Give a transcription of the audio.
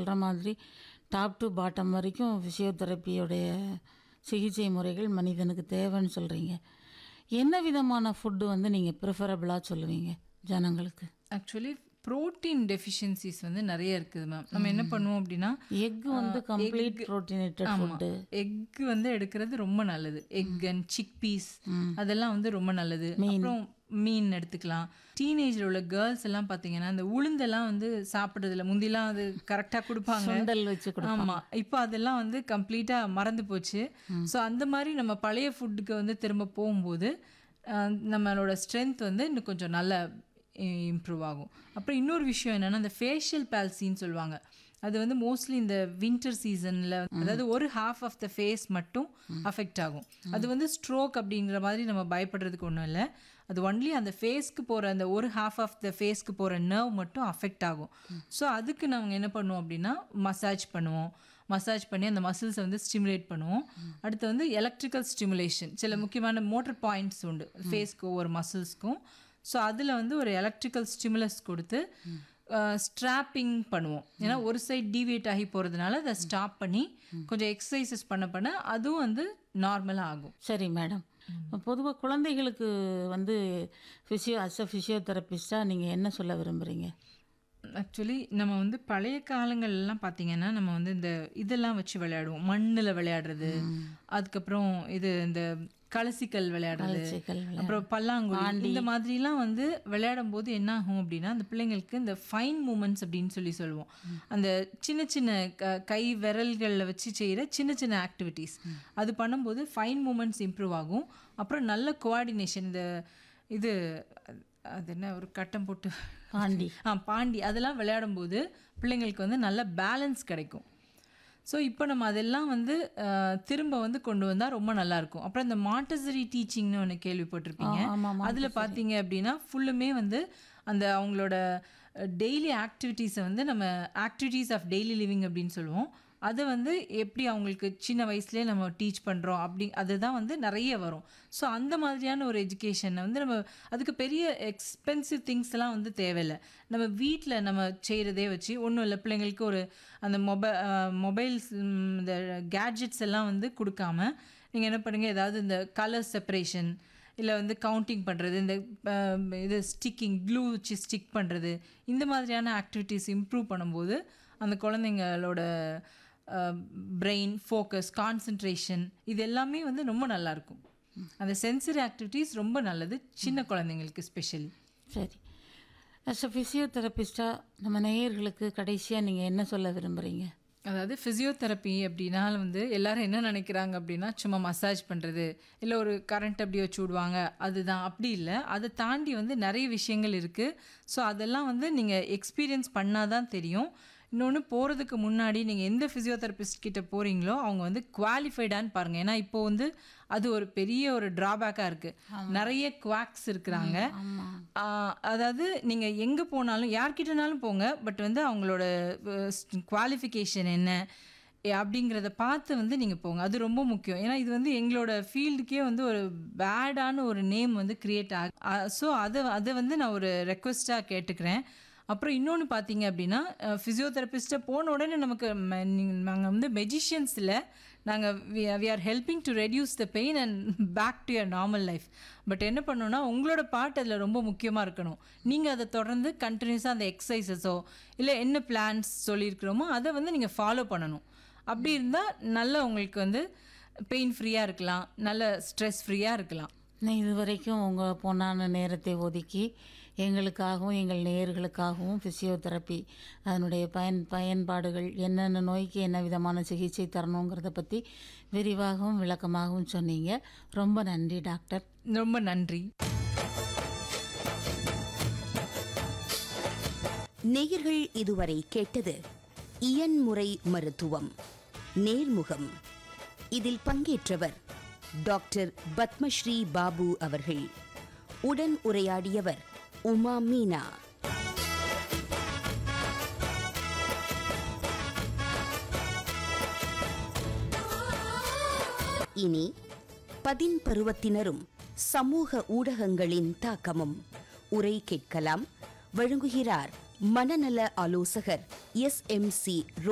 சொல்கிற மாதிரி top to bottom வரைக்கும் ஃபிசியோதெரப்பியோடைய சிகிச்சை முறைகள் மனிதனுக்கு தேவைன்னு சொல்கிறீங்க என்ன விதமான ஃபுட்டு வந்து நீங்கள் ப்ரிஃபரபிளாக சொல்லுவீங்க ஜனங்களுக்கு ஆக்சுவலி ப்ரோட்டீன் டெஃபிஷியன்சிஸ் வந்து நிறைய இருக்குது மேம் நம்ம என்ன பண்ணுவோம் அப்படின்னா எக் வந்து கம்ப்ளீட் ப்ரோட்டீனேட்டட் ஃபுட்டு எக் வந்து எடுக்கிறது ரொம்ப நல்லது எக் அண்ட் சிக் பீஸ் அதெல்லாம் வந்து ரொம்ப நல்லது அப்புறம் மீன் எடுத்துக்கலாம் டீனேஜில் உள்ள கேர்ள்ஸ் எல்லாம் பார்த்தீங்கன்னா இந்த உளுந்தெல்லாம் வந்து சாப்பிட்றதுல முந்திலாம் அது கரெக்டாக கொடுப்பாங்க சுண்டல் வச்சு கொடு ஆமா இப்போ அதெல்லாம் வந்து கம்ப்ளீட்டா மறந்து போச்சு ஸோ அந்த மாதிரி நம்ம பழைய ஃபுட்டுக்கு வந்து திரும்ப போகும்போது அஹ், நம்மளோட ஸ்ட்ரென்த் வந்து இன்னும் கொஞ்சம் நல்ல இம்ப்ரூவ் ஆகும் அப்புறம் இன்னொரு விஷயம் என்னன்னா இந்த ஃபேஷியல் பேல்சின்னு சொல்லுவாங்க அது வந்து மோஸ்ட்லி இந்த வின்டர் சீசனில் அதாவது ஒரு ஹாஃப் ஆஃப் த ஃபேஸ் மட்டும் அஃபெக்ட் ஆகும் அது வந்து ஸ்ட்ரோக் அப்படிங்கிற மாதிரி நம்ம பயப்படுறதுக்கு ஒன்றும் இல்லை அது ஒன்லி அந்த ஃபேஸ்க்கு போகிற அந்த ஒரு ஹாஃப் ஆஃப் த ஃபேஸ்க்கு போகிற நர்வ் மட்டும் அஃபெக்ட் ஆகும் ஸோ அதுக்கு நாங்கள் என்ன பண்ணுவோம் அப்படின்னா மசாஜ் பண்ணுவோம் மசாஜ் பண்ணி அந்த மசில்ஸை வந்து ஸ்டிமுலேட் பண்ணுவோம் அடுத்து வந்து எலக்ட்ரிக்கல் ஸ்டிமுலேஷன் சில முக்கியமான மோட்டர் பாயிண்ட்ஸ் உண்டு ஃபேஸ்க்கு ஒவ்வொரு மசில்ஸ்க்கும் ஸோ அதில் வந்து ஒரு எலக்ட்ரிக்கல் ஸ்டிமுலஸ் கொடுத்து ஸ்ட்ராப்பிங் பண்ணுவோம் ஏன்னா ஒரு சைடு டீவியேட் ஆகி போகிறதுனால அதை ஸ்டாப் பண்ணி கொஞ்சம் எக்ஸசைசஸ் பண்ண பண்ண அதுவும் வந்து நார்மலாக ஆகும் சரி மேடம் பொதுவாக குழந்தைகளுக்கு வந்து ஃபிசியோ அஸ் அ ஃபிசியோதெரபிஸ்டாக நீங்கள் என்ன சொல்ல விரும்புகிறீங்க ஆக்சுவலி நம்ம வந்து பழைய காலங்கள்லாம் பார்த்தீங்கன்னா நம்ம வந்து இந்த இதெல்லாம் வச்சு விளையாடுவோம் மண்ணில் விளையாடுறது அதுக்கப்புறம் இது இந்த கலசிக்கல் விளையாடுறது கலசிக்கல் அப்புறம் பல்லாங்குழி இந்த மாதிரிலாம் வந்து விளையாடும் போது என்ன ஆகும் அப்படின்னா அந்த பிள்ளைங்களுக்கு இந்த ஃபைன் மூமெண்ட்ஸ் அப்படின்னு சொல்லி சொல்லுவோம் அந்த சின்ன சின்ன க கை விரல்களில் வச்சு செய்கிற சின்ன சின்ன ஆக்டிவிட்டீஸ் அது பண்ணும்போது ஃபைன் மூமெண்ட்ஸ் இம்ப்ரூவ் ஆகும் அப்புறம் நல்ல கோஆர்டினேஷன் இந்த இது அது என்ன ஒரு கட்டம் போட்டு பாண்டி ஆ பாண்டி அதெல்லாம் விளையாடும்போது பிள்ளைங்களுக்கு வந்து நல்ல பேலன்ஸ் கிடைக்கும் ஸோ இப்போ நம்ம அதெல்லாம் வந்து அஹ், திரும்ப வந்து கொண்டு வந்தால் ரொம்ப நல்லா இருக்கும் அப்புறம் இந்த மாண்டசரி டீச்சிங்னு ஒன்று கேள்விப்பட்டிருப்பீங்க ஆமாம் அதில் பார்த்தீங்க அப்படின்னா ஃபுல்லுமே வந்து அந்த அவங்களோட டெய்லி ஆக்டிவிட்டீஸை வந்து நம்ம ஆக்டிவிட்டீஸ் ஆஃப் டெய்லி லிவிங் அப்படின்னு சொல்லுவோம் அதை வந்து எப்படி அவங்களுக்கு சின்ன வயசுலேயே நம்ம டீச் பண்ணுறோம் அப்படி அதுதான் வந்து நிறைய வரும் ஸோ அந்த மாதிரியான ஒரு எஜுகேஷனை வந்து நம்ம அதுக்கு பெரிய எக்ஸ்பென்சிவ் திங்ஸ் எல்லாம் வந்து தேவையில்லை நம்ம வீட்டில் நம்ம செய்கிறதே வச்சு ஒன்றும் இல்லை பிள்ளைங்களுக்கு ஒரு அந்த மொபை மொபைல்ஸ் இந்த கேட்ஜெட்ஸ் எல்லாம் வந்து கொடுக்காம நீங்கள் என்ன பண்ணுங்க ஏதாவது இந்த கலர் செப்பரேஷன் இல்லை வந்து கவுண்டிங் பண்ணுறது இந்த அஹ், இது ஸ்டிக்கிங் க்ளூ வச்சு ஸ்டிக் பண்ணுறது இந்த மாதிரியான ஆக்டிவிட்டீஸ் இம்ப்ரூவ் பண்ணும்போது அந்த குழந்தைங்களோட பிரெயின் ஃபோக்கஸ் கான்சன்ட்ரேஷன் இது எல்லாமே வந்து ரொம்ப நல்லாயிருக்கும் அந்த சென்சரி ஆக்டிவிட்டீஸ் ரொம்ப நல்லது சின்ன குழந்தைங்களுக்கு ஸ்பெஷலி சரி அஸ் அ ஃபிசியோதெரபிஸ்டாக நம்ம நேயர்களுக்கு கடைசியாக நீங்கள் என்ன சொல்ல விரும்புகிறீங்க அதாவது ஃபிசியோதெரப்பி அப்படின்னா வந்து எல்லாரும் என்ன நினைக்கிறாங்க அப்படின்னா சும்மா மசாஜ் பண்ணுறது இல்லை ஒரு கரண்ட் அப்படி வச்சு விடுவாங்க அதுதான் அப்படி இல்லை அதை தாண்டி வந்து நிறைய விஷயங்கள் இருக்குது ஸோ அதெல்லாம் வந்து நீங்கள் எக்ஸ்பீரியன்ஸ் பண்ணால் தான் தெரியும் இன்னொன்று போகிறதுக்கு முன்னாடி நீங்கள் எந்த ஃபிசியோதெரபிஸ்ட் கிட்ட போகிறீங்களோ அவங்க வந்து குவாலிஃபைடான்னு பாருங்கள் ஏன்னா இப்போ வந்து அது ஒரு பெரிய ஒரு ட்ராபேக்காக இருக்குது நிறைய குவாக்ஸ் இருக்கிறாங்க ஆஹ் அதாவது நீங்கள் எங்கே போனாலும் யார்கிட்டனாலும் போங்க பட் வந்து அவங்களோட குவாலிஃபிகேஷன் என்ன ஏ, அப்படிங்கிறத பார்த்து வந்து நீங்கள் போங்க அது ரொம்ப முக்கியம் ஏன்னா இது வந்து எங்களோட ஃபீல்டுக்கே வந்து ஒரு பேடான ஒரு நேம் வந்து க்ரியேட் ஆகு ஸோ அதை அதை வந்து நான் ஒரு ரெக்வெஸ்ட்டாக கேட்டுக்கிறேன் அப்புறம் இன்னொன்று பார்த்தீங்க அப்படின்னா ஃபிசியோதெரபிஸ்ட்டை போன உடனே நமக்கு நாங்கள் வந்து மெஜிஷியன்ஸ் இல்லை நாங்கள் we are helping to reduce the pain and back to your normal life but என்ன பண்ணணும்னா உங்களோட பார்ட் அதில் ரொம்ப முக்கியமாக இருக்கணும் நீங்கள் அதை தொடர்ந்து கண்டினியூஸாக அந்த எக்ஸசைசஸோ இல்லை என்ன பிளான்ஸ் சொல்லியிருக்கிறோமோ அதை வந்து நீங்கள் ஃபாலோ பண்ணணும் அப்படி இருந்தால் நல்ல உங்களுக்கு வந்து பெயின் ஃப்ரீயாக இருக்கலாம் நல்ல ஸ்ட்ரெஸ் ஃப்ரீயாக இருக்கலாம் நான் இது வரைக்கும் உங்கள் பொன்னான நேரத்தை ஒதுக்கி எங்களுக்காகவும் எங்கள் நேயர்களுக்காகவும் ஃபிசியோதெரப்பி அதனுடைய பயன் பயன்பாடுகள் என்னென்ன நோய்க்கு என்ன விதமான சிகிச்சை தரணுங்கிறத பற்றி விரிவாகவும் விளக்கமாகவும் சொன்னீங்க ரொம்ப நன்றி டாக்டர் ரொம்ப நன்றி நேயர்கள் இதுவரை கேட்டது இயன்முறை மருத்துவம் நேர்முகம் இதில் பங்கேற்றவர் டாக்டர் பத்மஸ்ரீ பாபு அவர்கள் உடன் உரையாடியவர் உமா மீனா இனி பதின் பருவத்தினரும் சமூக ஊடகங்களின் தாக்கமும் உரை கேட்கலாம் வழங்குகிறார் மனநல ஆலோசகர் எஸ் எம் சி